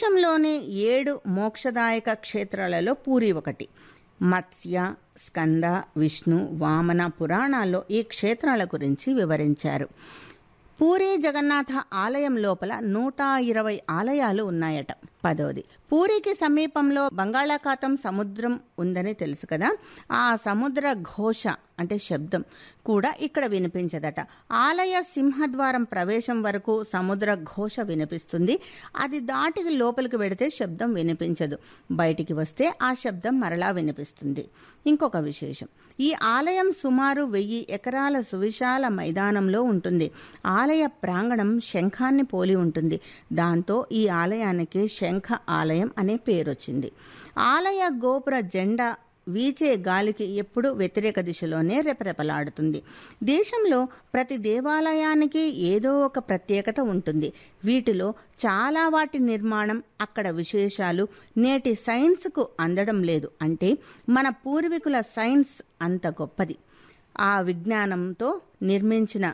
దేశంలోని ఏడు మోక్షదాయక క్షేత్రాలలో పూరి ఒకటి మత్స్య స్కంద విష్ణు వామన పురాణాల్లో ఈ క్షేత్రాల గురించి వివరించారు పూరి జగన్నాథ ఆలయం లోపల నూట ఇరవై ఆలయాలు ఉన్నాయట పదోది పూరికి సమీపంలో బంగాళాఖాతం సముద్రం ఉందని తెలుసు కదా ఆ సముద్ర ఘోష అంటే శబ్దం కూడా ఇక్కడ వినిపించదట ఆలయ సింహద్వారం ప్రవేశం వరకు సముద్ర ఘోష వినిపిస్తుంది అది దాటి లోపలికి వెడితే శబ్దం వినిపించదు బయటికి వస్తే ఆ శబ్దం మరలా వినిపిస్తుంది ఇంకొక విశేషం ఈ ఆలయం సుమారు వెయ్యి ఎకరాల సువిశాల మైదానంలో ఉంటుంది ఆలయ ప్రాంగణం శంఖాన్ని పోలి ఉంటుంది దాంతో ఈ ఆలయానికి శంఖ ఆలయం అనే పేరొచ్చింది ఆలయ గోపుర జెండా వీచే గాలికి ఎప్పుడూ వ్యతిరేక దిశలోనే రెపరెపలాడుతుంది దేశంలో ప్రతి దేవాలయానికి ఏదో ఒక ప్రత్యేకత ఉంటుంది వీటిలో చాలా వాటి నిర్మాణం అక్కడ విశేషాలు నేటి సైన్స్కు అందడం లేదు అంటే మన పూర్వీకుల సైన్స్ అంత గొప్పది ఆ విజ్ఞానంతో నిర్మించిన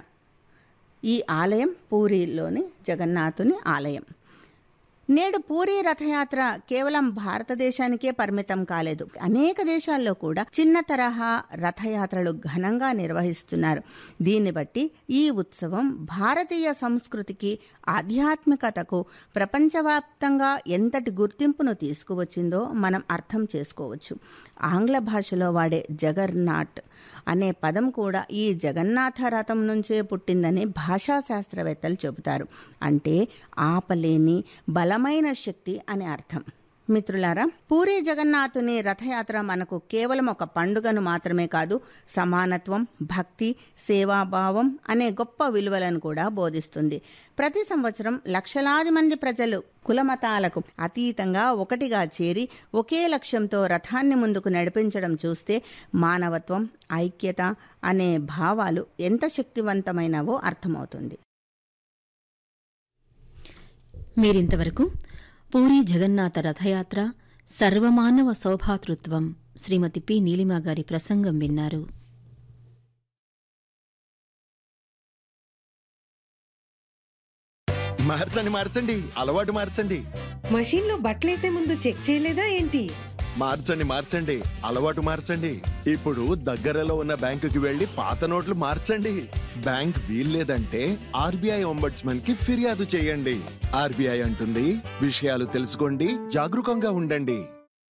ఈ ఆలయం పూరిలోని జగన్నాథుని ఆలయం నేడు పూరి రథయాత్ర కేవలం భారతదేశానికే పరిమితం కాలేదు అనేక దేశాల్లో కూడా చిన్న తరహా రథయాత్రలు ఘనంగా నిర్వహిస్తున్నారు దీన్ని బట్టి ఈ ఉత్సవం భారతీయ సంస్కృతికి ఆధ్యాత్మికతకు ప్రపంచవ్యాప్తంగా ఎంతటి గుర్తింపును తీసుకువచ్చిందో మనం అర్థం చేసుకోవచ్చు ఆంగ్ల భాషలో వాడే జగర్నాట్ అనే పదం కూడా ఈ జగన్నాథ రథం నుంచే పుట్టిందని భాషా శాస్త్రవేత్తలు చెబుతారు అంటే ఆపలేని బలమైన శక్తి అని అర్థం మిత్రులారా పూరి జగన్నాథుని రథయాత్ర మనకు కేవలం ఒక పండుగను మాత్రమే కాదు సమానత్వం భక్తి సేవాభావం అనే గొప్ప విలువలను కూడా బోధిస్తుంది ప్రతి సంవత్సరం లక్షలాది మంది ప్రజలు కులమతాలకు అతీతంగా ఒకటిగా చేరి ఒకే లక్ష్యంతో రథాన్ని ముందుకు నడిపించడం చూస్తే మానవత్వం ఐక్యత అనే భావాలు ఎంత శక్తివంతమైనవో అర్థమవుతుంది మీరింతవరకు పూరి జగన్నాథ రథయాత్ర సర్వమానవ సౌభాతృత్వం శ్రీమతి పి నీలిమా గారి ప్రసంగం విన్నారు మార్చండి మార్చండి అలవాటు మార్చండి మషీన్లో బట్టలేసే ముందు చెక్ చేయలేదా ఏంటి మార్చండి మార్చండి అలవాటు మార్చండి ఇప్పుడు దగ్గరలో ఉన్న బ్యాంకుకి వెళ్లి పాత నోట్లు మార్చండి బ్యాంక్ వీల్లేదంటే ఆర్బీఐ ఒంబడ్స్మన్ కి ఫిర్యాదు చేయండి ఆర్బీఐ అంటుంది విషయాలు తెలుసుకోండి జాగరూకంగా ఉండండి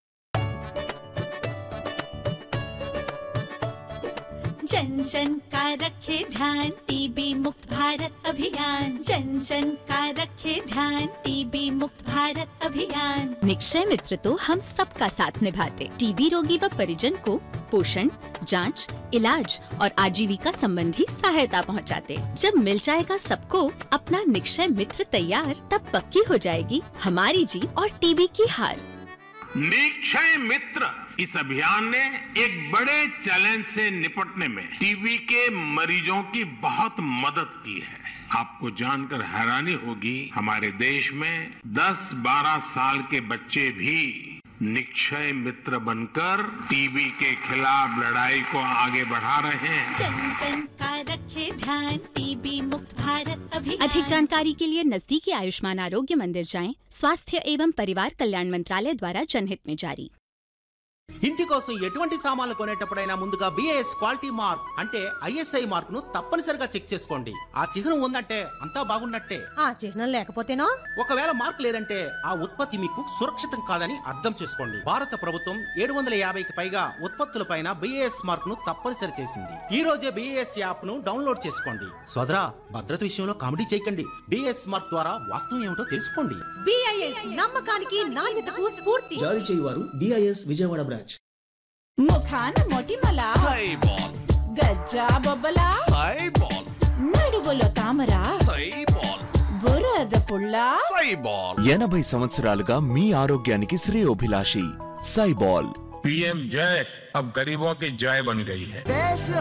जन जन का रखे ध्यान टीबी मुक्त भारत अभियान जन जन का रखे ध्यान टीबी मुक्त भारत अभियान निक्षय मित्र तो हम सबका साथ निभाते टीबी रोगी व परिजन को पोषण जांच, इलाज और आजीविका संबंधी सहायता पहुंचाते। जब मिल जाएगा सबको अपना निक्षय मित्र तैयार तब पक्की हो जाएगी हमारी जीत और टीबी की हार निक्षय मित्र इस अभियान ने एक बड़े चैलेंज से निपटने में टीबी के मरीजों की बहुत मदद की है आपको जानकर हैरानी होगी हमारे देश में 10-12 साल के बच्चे भी निक्षय मित्र बनकर टीबी के खिलाफ लड़ाई को आगे बढ़ा रहे हैं जन जन का रखे ध्यान टीबी मुक्त भारत अभियान अधिक जानकारी के लिए नजदीकी आयुष्मान आरोग्य मंदिर जाएं स्वास्थ्य एवं परिवार कल्याण मंत्रालय द्वारा जनहित में जारी ఇంటి కోసం ఎటువంటి సామాన్లు కొనేటప్పుడైనా ముందుగా బిఏఎస్ క్వాలిటీ మార్క్ అంటే ఐఎస్ఐ మార్క్ ను తప్పనిసరిగా చెక్ చేసుకోండి ఆ చిహ్నం ఉందంటే అంతా బాగున్నట్టే ఆ చిహ్నం లేకపోతేనో ఒకవేళ మార్క్ లేదంటే ఆ ఉత్పత్తి మీకు సురక్షితం కాదని అర్థం చేసుకోండి భారత ప్రభుత్వం ఏడు వందల యాభైకి పైగా ఉత్పత్తులపైన బిఏఎస్ మార్క్ ను తప్పనిసరి చేసింది ఈ రోజే బిఏఎస్ యాప్ ను డౌన్లోడ్ చేసుకోండి సోదరా భద్రత విషయంలో కామెడీ చేయకండి బిఏఎస్ మార్క్ ద్వారా వాస్తవం ఏమిటో తెలుసుకోండి బిఐఎస్ నమ్మకానికి నాణ్యతకు స్ఫూర్తి జారీ చేయువారు డిఐఎస్ విజయవాడ బ్రాంచ్ ముఖాన మొటిమల గజ్జా బొబ్బల నడువులో తామర బురద పుల్ల ఎనభై సంవత్సరాలుగా మీ ఆరోగ్యానికి శ్రేయోభిలాషి సైబాల్ पीएम जय अब गरीबों की जय बन गई है